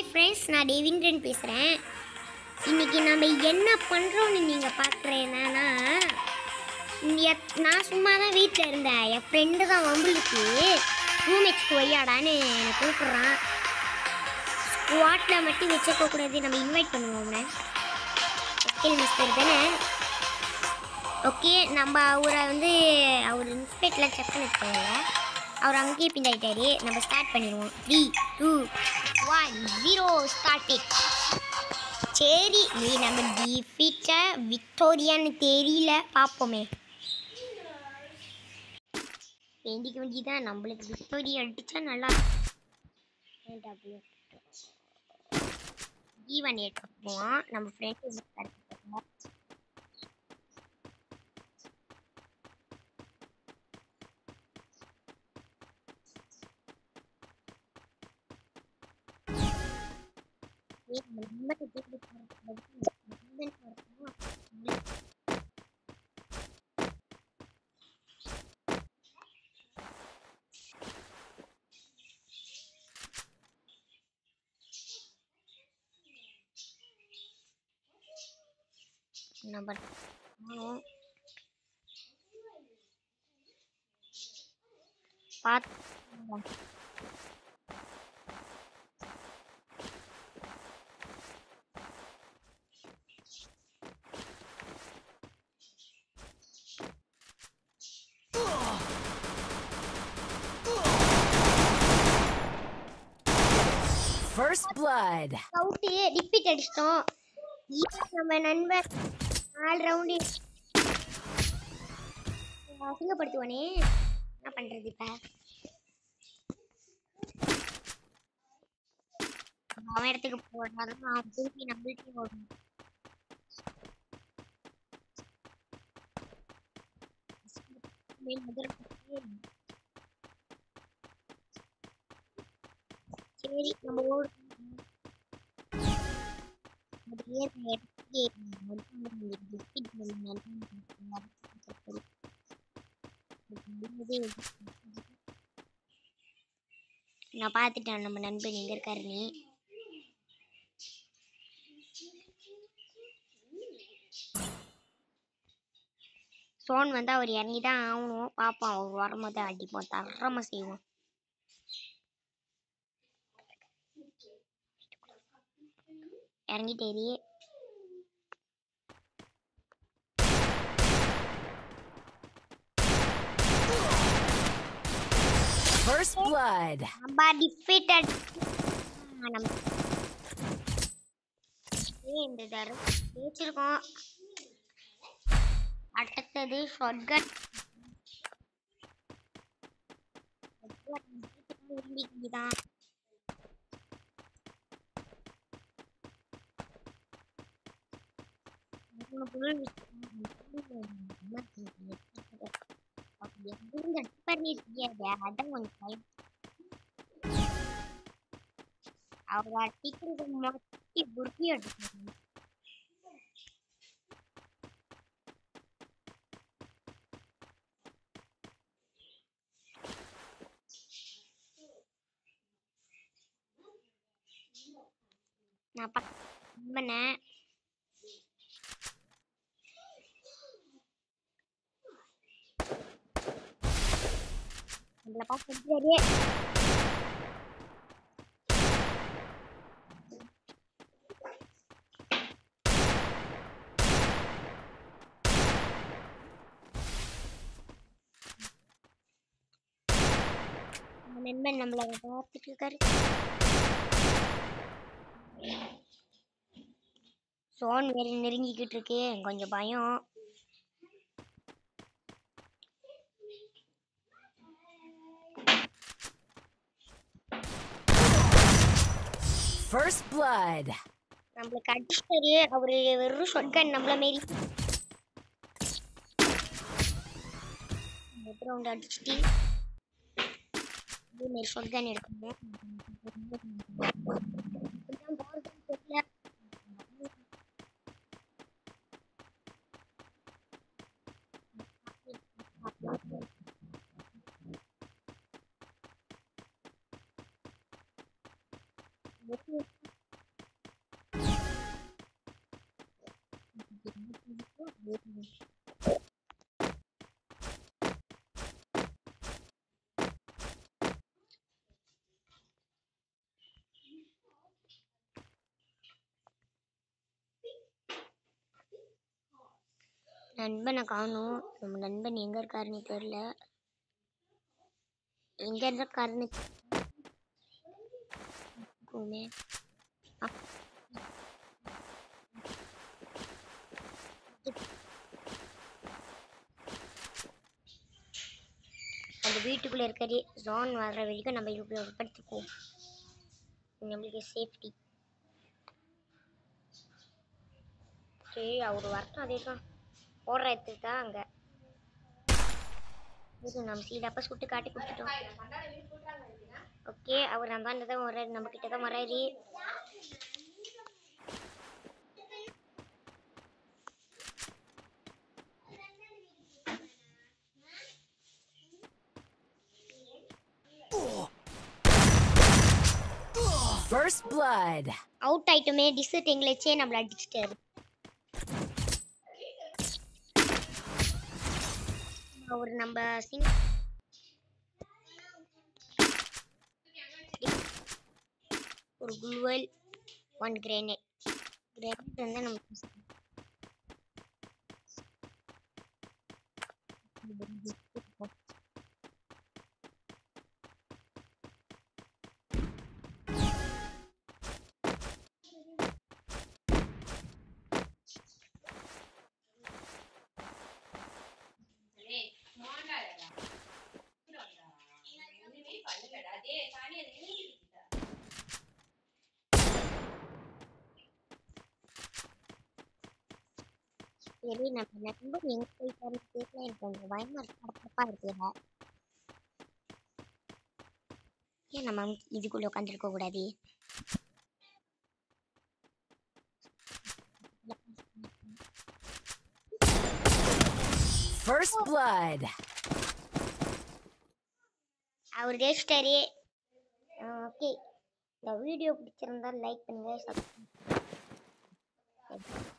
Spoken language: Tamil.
ஃப்ரெண்ட்ஸ் நான் டேவின்ரன் பேசுகிறேன் இன்னைக்கு நம்ம என்ன பண்ணுறோன்னு நீங்கள் பார்க்குற என்னன்னா எப்- நான் சும்மா தான் வீட்டில் இருந்தேன் என் ஃப்ரெண்டு தான் வம்புலுக்கு ரூம்மேட்ஸ்க்கு ஒய்யாடான்னு என்னை கூப்பிட்றான் ஸ்குவாட்டில் மட்டும் வச்சுக்க கூடாது நம்ம இன்வைட் பண்ணுவோம் அவனை ஓகே மிஸ்டர் தானே ஓகே நம்ம அவரை வந்து அவர் இன்ஸ்பெக்ட்லாம் செக் பண்ண தேவையில்ல அவர் அங்கேயே பின்னாயிட்டாரு நம்ம ஸ்டார்ட் பண்ணிடுவோம் three two one zero start it சரி நீ நம்ம டிஃபிட்டை விக்டோரியான்னு தெரியல பார்ப்போமே வேண்டிக்க வேண்டியதான் நம்மளுக்கு விக்டோரியா அடிச்சா நல்லா ஜீவன் ஏற்றுவோம் நம்ம ஃப்ரெண்ட்ஸ் நம்பர் பார்த்து First blood. அவுட்டு ரிப்பீட் அடிச்சிட்டோம் இப்போ நம்ம நண்பர் நாலு ரவுண்டு அசிங்கப்படுத்துவானே என்ன பண்றது இப்ப அவன் இடத்துக்கு போனாலும் அவன் திருப்பி நம்மள்கிட்ட ஓடணும் சரி நம்ம ஓடுவோம் நான் பார்த்துட்டேன் நம்ம நண்பன் எங்க இருக்காரு நீ சோன் வந்து அவர் இறங்கி தான் ஆகணும் பார்ப்போம் அவர் வரும்போது அடிப்போம் தரமா செய்வோம் இறங்கிட்டேரி First blood. நம்ம டிஃபீட்டட் நம்ம ஏய், இந்த தடவை ஜெயிச்சிருக்கோம் அடுத்தது ஷாட்கட் தான் மூணு புல் பண்ணிருக்கிய அதான் கொஞ்சம் பயம் அவங்க அடிக்கிறது மொத்தி புர்கி அடிக்கிறாங்க நான் பண்ணேன் நம்மள பார்த்து தெரியே நம்ம நண்பன் நம்மள பார்த்துட்டு இருக்காரு சோன் வேற நெருங்கிக்கிட்டு இருக்கு கொஞ்சம் பயம் First blood. நம்மளுக்கு அடிச்சாரு அவரு வெறும் ஷொட்கன் நம்மள மாரி ரவுண்ட் அடிச்சுட்டு இதே மாரி ஷொட்கன் எடுக்கணும் இப்படிதான் போறதுன்னு தெரியல. நண்பனை காணும் நம்ம நண்பன் எங்க இருக்காருன்னு தெரியல எங்க இருக்காருன்னு இருக்குமே. அப்- அந்த வீட்டுக்குள்ள இருக்கிற ஜான் வர்ற வரைக்கும் நம்ம இப்படி ஒரு படுத்துக்குவோம் நம்மளுக்கு சேஃப்டி சரி அவர் வரட்டும் அதே தான் போடுற இடத்துக்கு தான் அங்கே இது நம்ம சீடாப்பா சுட்டு காட்டி கொடுத்துட்டோம் ஓகே அவர் அந்த தான் வர்றாரு நம்ம கிட்ட தான் வர்றாரு First blood. அவுட் ஆயிட்டுமே டிசர்ட் எங்களை வச்சே நம்மள அடிச்சிட்டாரு அவர் நம்ம சிங் ஒரு குளுவல் ஒன் கிரேனேட் கிரேனேட் வந்து நம்ம சரி நம்ம நண்பர் எங்க போயிட்டாருன்னு தெரியல எனக்கு கொஞ்சம் பயமா இருக்கு படப்படப்பா இருக்குல்ல ஏன் நம்ம இதுக்குள்ள உட்காந்துருக்க கூடாது First blood. அவர் ஜெயிச்சிட்டாரு ஓகே இந்த வீடியோ பிடிச்சிருந்தா லைக் பண்ணுங்க subscribe